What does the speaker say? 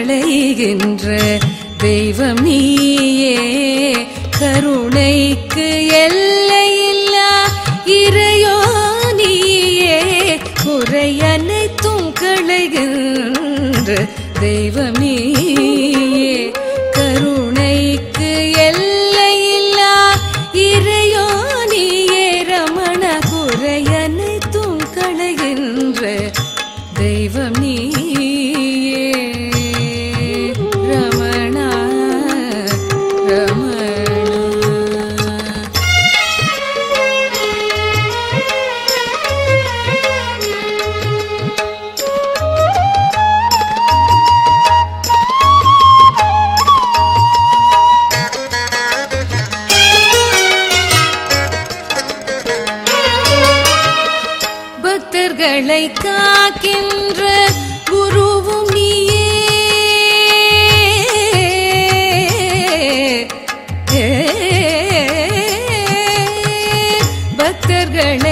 களைகின்ற தெய்வம் நீயே கருணைக்கு எல்லையில்லா இறையோ நீயே குறை அனைத்தும் களைகின்ற தெய்வம் நீயே கருணைக்கு எல்லையில்லா இறையோ நீயே ரமண குறை அனைத்தும் களைகின்ற தெய்வம் நீயே ரமணா ரமணா பக்தர்களை காக்கின்ற குருவும் நீயே பக்தர்களை